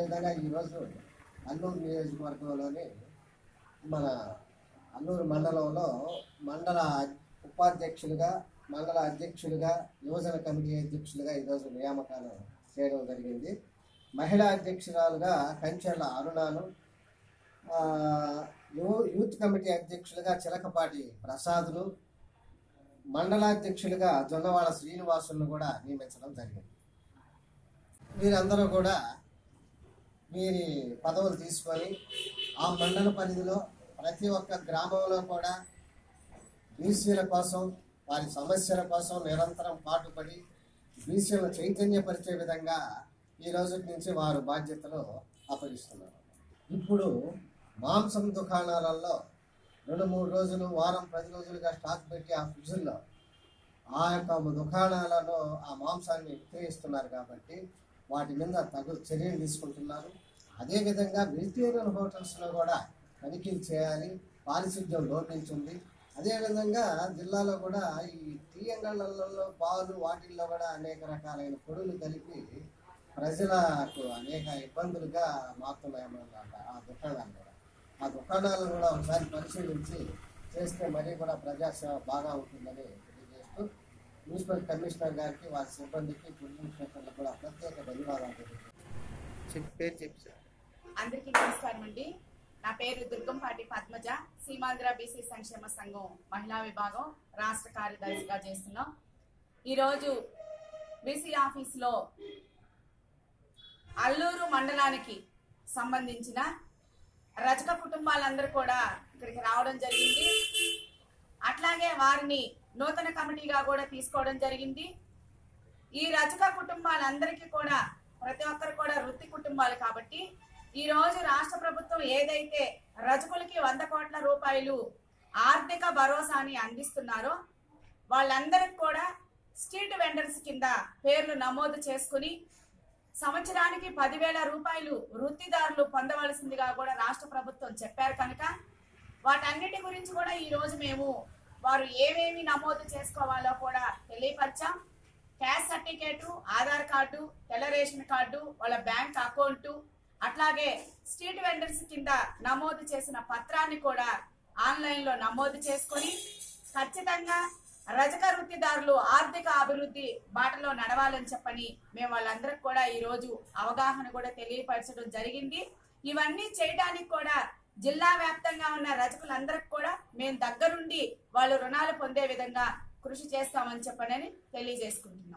అదేవిధంగా ఈరోజు అల్లూరు నియోజకవర్గంలోని మన అల్లూరు మండలంలో మండల ఉపాధ్యక్షులుగా మండల అధ్యక్షులుగా యువజన కమిటీ అధ్యక్షులుగా ఈరోజు నియామకాలు చేయడం జరిగింది మహిళా అధ్యక్షురాలుగా కంచెల అరుణాను ఆ, యూ- యూత్ కమిటీ అధ్యక్షులుగా చిలకపాటి ప్రసాదులు మండలాధ్యక్షులుగా జొన్నవాడ శ్రీనివాసులను కూడా నియమించడం జరిగింది వీరందరూ కూడా వీరి పదవులు తీసుకొని ఆ మండల పరిధిలో ప్రతి ఒక్క గ్రామంలో కూడా బీసీల కోసం వారి సమస్యల కోసం నిరంతరం పాటుపడి బీసీలను చైతన్యపరిచే విధంగా ఈ రోజు నుంచి వారు బాధ్యతలు అప్పగిస్తున్నారు ఇప్పుడు మాంసం దుకాణాలలో రెండు మూడు రోజులు వారం పది రోజులుగా స్టాక్ పెట్టి ఆ ఫ్రిడ్జ్లో ఆ యొక్క దుకాణాలలో ఆ మాంసాన్ని విక్రయిస్తున్నారు కాబట్టి వాటి మీద తగు చర్యలు తీసుకుంటున్నారు అదేవిధంగా వెజిటేరియన్ హోటల్స్లో కూడా తనిఖీలు చేయాలి పారిశుద్ధ్యం లోపించింది అదేవిధంగా జిల్లాలో కూడా ఈ తీయంగళ్ళల్లో పాలు వాటిల్లో కూడా అనేక రకాలైన పొడులు కలిపి ప్రజలకు అనేక ఇబ్బందులుగా మారుతున్నాయన్నమాట ఆ దుకాణాలు కూడా ఆ దుకాణాలను కూడా ఒకసారి పరిశీలించి చేస్తే మరీ కూడా ప్రజాసేవ బాగా ఉంటుందని తెలియజేస్తూ మున్సిపల్ కమిషనర్ గారికి వారి సిబ్బందికి పులింగ్ ఇన్స్పెక్టర్లకు కూడా ప్రత్యేక ధన్యవాదాలు తెలియజేస్తున్నాను. చెప్పి పేరు చెప్పి సార్ అందరికీ నమస్కారం అండి నా పేరు దుర్గంపాటి పద్మజ సీమాంధ్ర బీసీ సంక్షేమ సంఘం మహిళా విభాగం రాష్ట్ర కార్యదర్శిగా చేస్తున్నాం ఈరోజు బీసీ ఆఫీస్లో అల్లూరు మండలానికి సంబంధించిన రజక కుటుంబాలందరూ కూడా ఇక్కడికి రావడం జరిగింది అట్లాగే వారిని నూతన కమిటీగా కూడా తీసుకోవడం జరిగింది ఈ రజక కుటుంబాలందరికీ కూడా ప్రతి ఒక్కరు కూడా వృత్తి కుటుంబాలు కాబట్టి ఈ రోజు రాష్ట్ర ప్రభుత్వం ఏదైతే రజకులకి వంద కోట్ల రూపాయలు ఆర్థిక భరోసాని అందిస్తున్నారో వాళ్ళందరికి కూడా స్ట్రీట్ వెండర్స్ కింద పేర్లు నమోదు చేసుకుని సంవత్సరానికి పదివేల రూపాయలు వృత్తిదారులు పొందవలసిందిగా కూడా రాష్ట్ర ప్రభుత్వం చెప్పారు కనుక వాటన్నిటి గురించి కూడా ఈ రోజు మేము వారు ఏమేమి నమోదు చేసుకోవాలో కూడా తెలియపరిచాం క్యాష్ సర్టిఫికేటు ఆధార్ కార్డు తెల్ల రేషన్ కార్డు వాళ్ళ బ్యాంక్ అకౌంట్ అట్లాగే స్ట్రీట్ వెండర్స్ కింద నమోదు చేసిన పత్రాన్ని కూడా ఆన్లైన్ లో నమోదు చేసుకొని ఖచ్చితంగా రజక వృత్తిదారులు ఆర్థిక అభివృద్ధి బాటలో నడవాలని చెప్పని మేము వాళ్ళందరికి కూడా ఈ రోజు అవగాహన కూడా తెలియపరచడం జరిగింది ఇవన్నీ చేయడానికి కూడా జిల్లా వ్యాప్తంగా ఉన్న రజకులందరికి కూడా మేము దగ్గరుండి వాళ్ళు రుణాలు పొందే విధంగా కృషి చేస్తామని చెప్పనని తెలియజేసుకుంటున్నాం